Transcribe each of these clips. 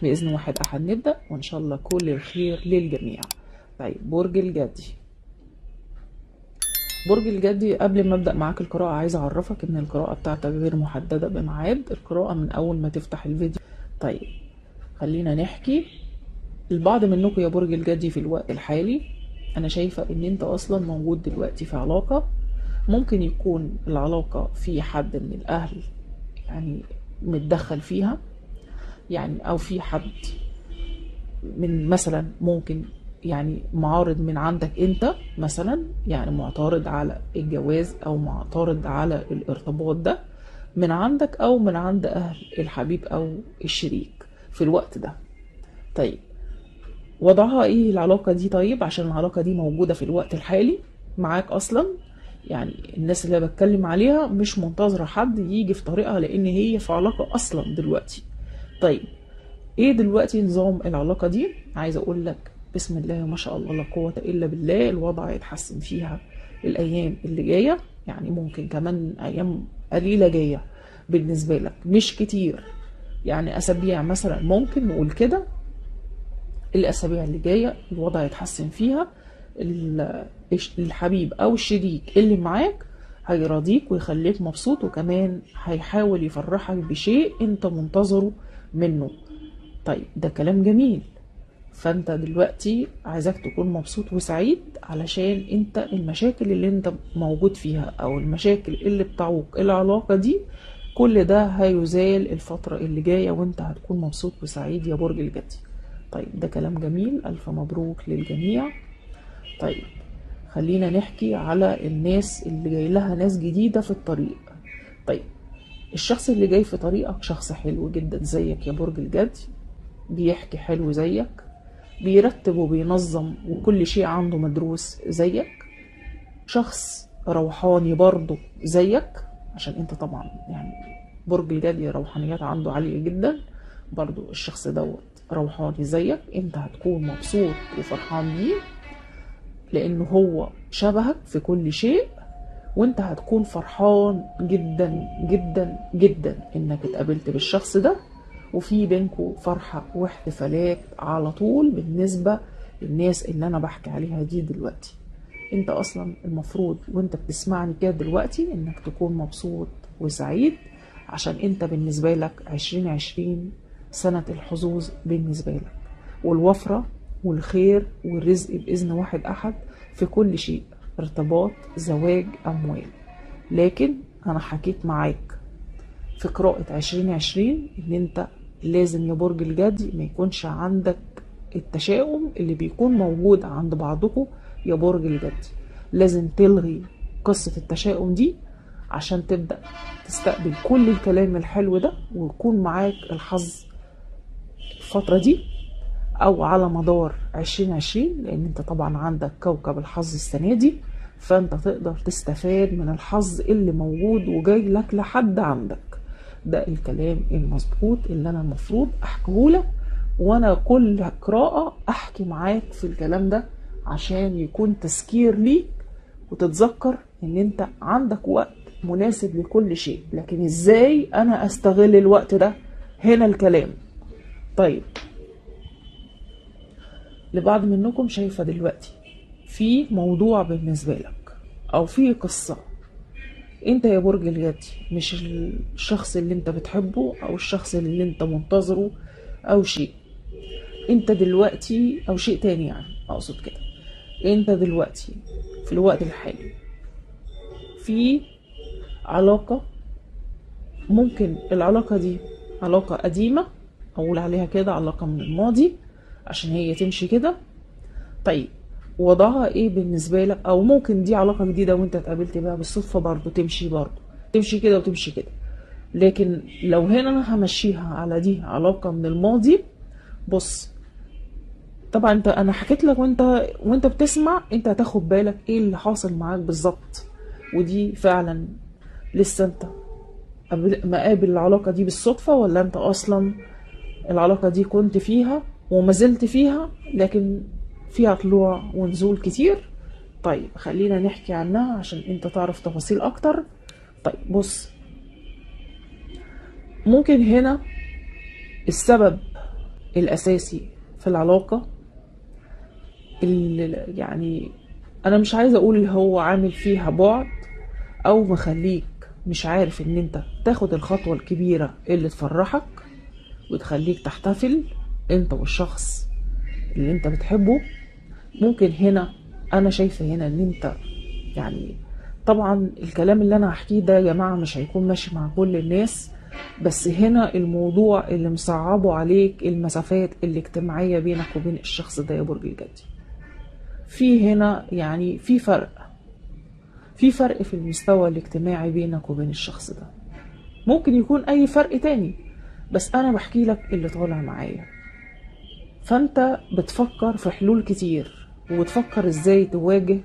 بإذن واحد أحد نبدأ وإن شاء الله كل الخير للجميع طيب برج الجدي برج الجدي قبل ما ابدا معاك القراءه عايزه اعرفك ان القراءه بتاعتك غير محدده بميعاد القراءه من اول ما تفتح الفيديو طيب خلينا نحكي البعض منكم يا برج الجدي في الوقت الحالي انا شايفه ان انت اصلا موجود دلوقتي في علاقه ممكن يكون العلاقه في حد من الاهل يعني متدخل فيها يعني او في حد من مثلا ممكن يعني معارض من عندك انت مثلا يعني معترض على الجواز او معترض على الارتباط ده من عندك او من عند اهل الحبيب او الشريك في الوقت ده طيب وضعها ايه العلاقة دي طيب عشان العلاقة دي موجودة في الوقت الحالي معاك اصلا يعني الناس اللي بتكلم عليها مش منتظرة حد يجي في طريقها لان هي في علاقة اصلا دلوقتي طيب ايه دلوقتي نظام العلاقة دي عايزة اقول لك بسم الله ما شاء الله لا قوة الا بالله الوضع يتحسن فيها الايام اللي جاية يعني ممكن كمان ايام قليلة جاية بالنسبة لك مش كتير يعني اسابيع مثلا ممكن نقول كده الاسابيع اللي جاية الوضع يتحسن فيها ال- الحبيب او الشريك اللي معاك هيراضيك ويخليك مبسوط وكمان هيحاول يفرحك بشيء انت منتظره منه طيب ده كلام جميل فانت دلوقتي عايزك تكون مبسوط وسعيد علشان انت المشاكل اللي انت موجود فيها او المشاكل اللي بتعوق العلاقة دي كل ده هيزال الفترة اللي جاية وانت هتكون مبسوط وسعيد يا برج الجدي طيب ده كلام جميل الف مبروك للجميع طيب خلينا نحكي على الناس اللي جاي لها ناس جديدة في الطريق طيب الشخص اللي جاي في طريقك شخص حلو جدا زيك يا برج الجدي بيحكي حلو زيك بيرتب وبينظم وكل شيء عنده مدروس زيك شخص روحاني برضه زيك عشان انت طبعا يعني برج الجدي روحانيات عنده عالية جدا برضه الشخص دوت روحاني زيك انت هتكون مبسوط وفرحان بيه لانه هو شبهك في كل شيء وانت هتكون فرحان جدا جدا جدا انك اتقابلت بالشخص ده وفي بينكم فرحة واحتفالات على طول بالنسبة للناس اللي انا بحكي عليها دي دلوقتي انت اصلا المفروض وانت بتسمعني كده دلوقتي انك تكون مبسوط وسعيد عشان انت بالنسبة لك عشرين عشرين سنة الحظوظ بالنسبة لك والوفرة والخير والرزق بإذن واحد أحد في كل شيء ارتباط زواج أموال لكن أنا حكيت معاك في قراءة عشرين عشرين إن أنت لازم يا برج الجدي ما يكونش عندك التشاؤم اللي بيكون موجود عند بعضكم يا برج الجدي لازم تلغي قصة التشاؤم دي عشان تبدأ تستقبل كل الكلام الحلو ده ويكون معاك الحظ الفترة دي او على مدار 2020 لان انت طبعا عندك كوكب الحظ السنة دي فانت تقدر تستفاد من الحظ اللي موجود وجاي لك لحد عندك ده الكلام المظبوط اللي انا المفروض احكيهولك وانا كل قراءة احكي معاك في الكلام ده عشان يكون تذكير ليك وتتذكر ان انت عندك وقت مناسب لكل شيء لكن ازاي انا استغل الوقت ده هنا الكلام طيب لبعض منكم شايفة دلوقتي في موضوع بالنسبة لك أو في قصة انت يا برج الجدي مش الشخص اللي انت بتحبه أو الشخص اللي انت منتظره أو شيء انت دلوقتي أو شيء تاني يعني أقصد كده انت دلوقتي في الوقت الحالي في علاقة ممكن العلاقة دي علاقة قديمة أقول عليها كده علاقة من الماضي عشان هي تمشي كده طيب وضعها ايه بالنسبة لك او ممكن دي علاقة جديدة وانت اتقابلت بيها بالصدفة برضو تمشي برضو تمشي كده وتمشي كده لكن لو هنا انا همشيها على دي علاقة من الماضي بص طبعا انت انا حكيت لك وانت وانت بتسمع انت هتاخد بالك ايه اللي حاصل معاك بالظبط ودي فعلا لسه انت مقابل العلاقة دي بالصدفة ولا انت اصلا العلاقة دي كنت فيها وما زلت فيها لكن فيها طلوع ونزول كتير طيب خلينا نحكي عنها عشان انت تعرف تفاصيل اكتر طيب بص ممكن هنا السبب الاساسي في العلاقة اللي يعني انا مش عايزة اقول هو عامل فيها بعد او مخليك مش عارف ان انت تاخد الخطوة الكبيرة اللي تفرحك وتخليك تحتفل انت والشخص اللي انت بتحبه ممكن هنا انا شايفة هنا ان انت يعني طبعا الكلام اللي انا هحكيه ده يا جماعة مش هيكون ماشي مع كل الناس بس هنا الموضوع اللي مصعبه عليك المسافات الاجتماعية بينك وبين الشخص ده يا برج الجدي في هنا يعني في فرق في فرق في المستوى الاجتماعي بينك وبين الشخص ده ممكن يكون اي فرق تاني بس انا بحكي لك اللي طالع معايا فانت بتفكر في حلول كتير وبتفكر ازاي تواجه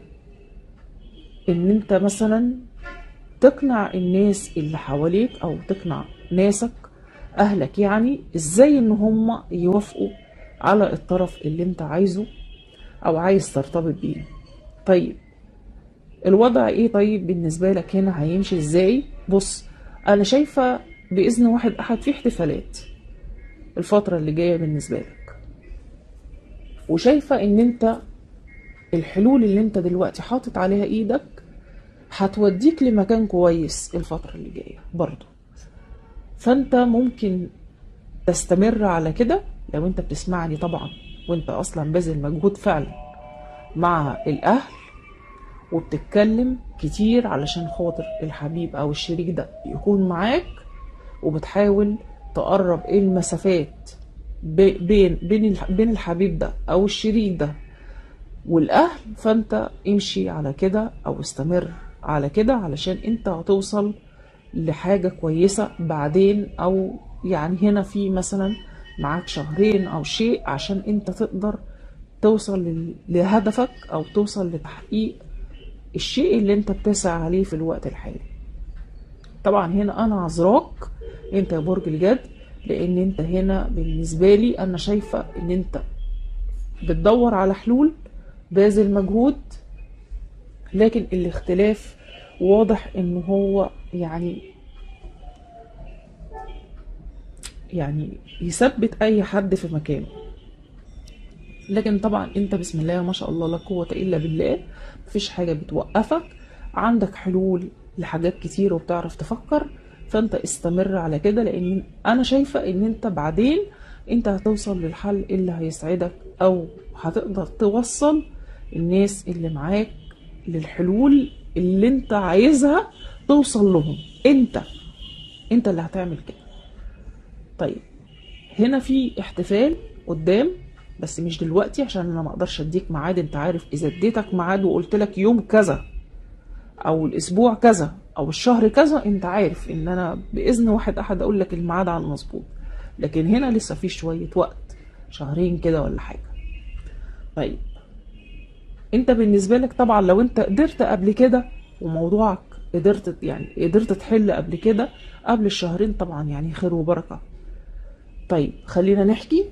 ان انت مثلا تقنع الناس اللي حواليك او تقنع ناسك اهلك يعني ازاي ان هم يوافقوا على الطرف اللي انت عايزه او عايز ترتبط بيه طيب الوضع ايه طيب بالنسبة لك هنا هيمشي ازاي بص انا شايفة باذن واحد احد في احتفالات الفترة اللي جاية بالنسبة لك وشايفة ان انت الحلول اللي انت دلوقتي حاطط عليها ايدك هتوديك لمكان كويس الفترة اللي جاية برضو فانت ممكن تستمر على كده لو انت بتسمعني طبعا وانت اصلا باذل مجهود فعلا مع الاهل وبتتكلم كتير علشان خاطر الحبيب او الشريك ده يكون معاك وبتحاول تقرب المسافات ب- بين بين الح- بين الحبيب ده او الشريك ده والاهل فانت امشي على كده او استمر على كده علشان انت هتوصل لحاجة كويسة بعدين او يعني هنا في مثلا معاك شهرين او شيء عشان انت تقدر توصل لل- لهدفك او توصل لتحقيق الشيء اللي انت بتسعى عليه في الوقت الحالي طبعا هنا انا عذراك انت يا برج الجد لان انت هنا بالنسبة لي انا شايفة ان انت بتدور على حلول باذل مجهود لكن الاختلاف واضح ان هو يعني يعني يثبت اي حد في مكانه لكن طبعا انت بسم الله ما شاء الله لا قوة الا بالله مفيش حاجة بتوقفك عندك حلول لحاجات كتير وبتعرف تفكر فانت استمر على كده لان انا شايفة ان انت بعدين انت هتوصل للحل اللي هيسعدك او هتقدر توصل الناس اللي معاك للحلول اللي انت عايزها توصل لهم انت انت اللي هتعمل كده طيب هنا في احتفال قدام بس مش دلوقتي عشان انا ما اقدرش اديك ميعاد انت عارف اذا اديتك ميعاد وقلت لك يوم كذا او الاسبوع كذا او الشهر كذا انت عارف ان انا باذن واحد احد اقول لك الميعاد على المظبوط لكن هنا لسه في شويه وقت شهرين كده ولا حاجه طيب انت بالنسبه لك طبعا لو انت قدرت قبل كده وموضوعك قدرت يعني قدرت تحل قبل كده قبل الشهرين طبعا يعني خير وبركه طيب خلينا نحكي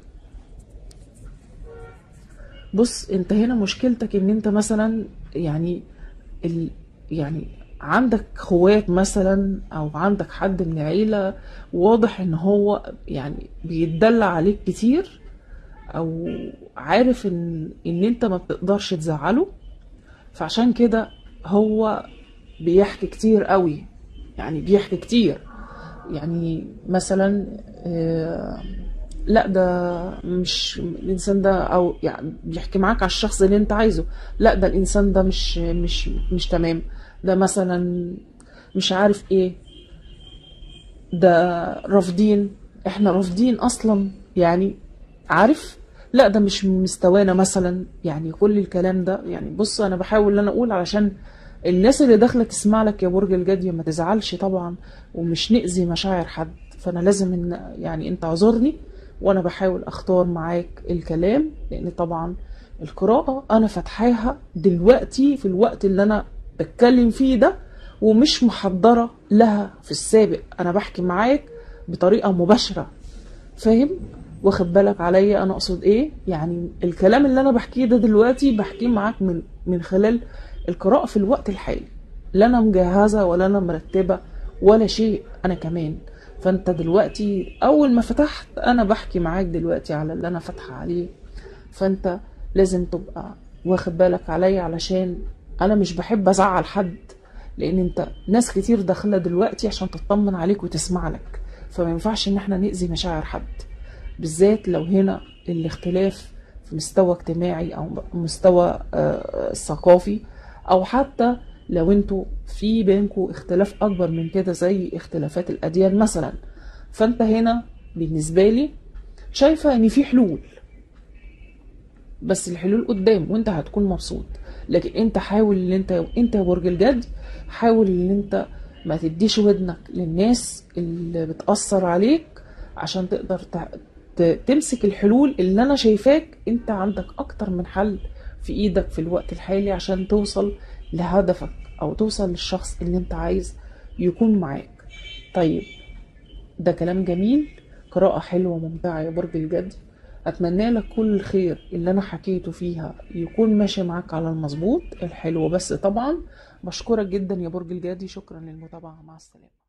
بص انت هنا مشكلتك ان انت مثلا يعني ال يعني عندك خوات مثلا او عندك حد من العيلة واضح ان هو يعني بيتدلع عليك كتير او عارف ان ان انت ما بتقدرش تزعله فعشان كده هو بيحكي كتير قوي يعني بيحكي كتير يعني مثلا آه، لا ده مش الانسان ده او يعني بيحكي معاك على الشخص اللي انت عايزه لا ده الانسان ده مش مش مش تمام ده مثلا مش عارف ايه ده رافضين احنا رافضين اصلا يعني عارف لا ده مش من مستوانا مثلا يعني كل الكلام ده يعني بص انا بحاول ان انا اقول علشان الناس اللي داخله تسمع لك يا برج الجدي ما تزعلش طبعا ومش نأذي مشاعر حد فانا لازم ان يعني انت اعذرني وانا بحاول اختار معاك الكلام لان طبعا القراءة انا فاتحاها دلوقتي في الوقت اللي انا بتكلم فيه ده ومش محضرة لها في السابق انا بحكي معاك بطريقة مباشرة فاهم واخد بالك عليا انا اقصد ايه يعني الكلام اللي انا بحكيه ده دلوقتي بحكيه معاك من من خلال القراءة في الوقت الحالي لا انا مجهزة ولا انا مرتبة ولا شيء انا كمان فانت دلوقتي اول ما فتحت انا بحكي معاك دلوقتي على اللي انا فاتحه عليه فانت لازم تبقى واخد بالك عليا علشان انا مش بحب ازعل حد لان انت ناس كتير داخله دلوقتي عشان تطمن عليك وتسمع لك فما ينفعش ان احنا نأذي مشاعر حد بالذات لو هنا الاختلاف في مستوى اجتماعي او مستوى آه، ثقافي او حتى لو انتوا في بينكوا اختلاف اكبر من كده زي اختلافات الاديان مثلا فانت هنا بالنسبه لي شايفه ان في حلول بس الحلول قدام وانت هتكون مبسوط لكن انت حاول ان انت انت يا برج الجد حاول ان انت ما تديش ودنك للناس اللي بتأثر عليك عشان تقدر تع- ت- تمسك الحلول اللي انا شايفاك انت عندك اكتر من حل في ايدك في الوقت الحالي عشان توصل لهدفك او توصل للشخص اللي انت عايز يكون معاك طيب ده كلام جميل قراءة حلوة وممتعة يا برج الجد أتمنى لك كل الخير اللي أنا حكيته فيها يكون ماشي معاك على المظبوط الحلو بس طبعا بشكرك جدا يا برج الجدي شكرا للمتابعة مع السلامة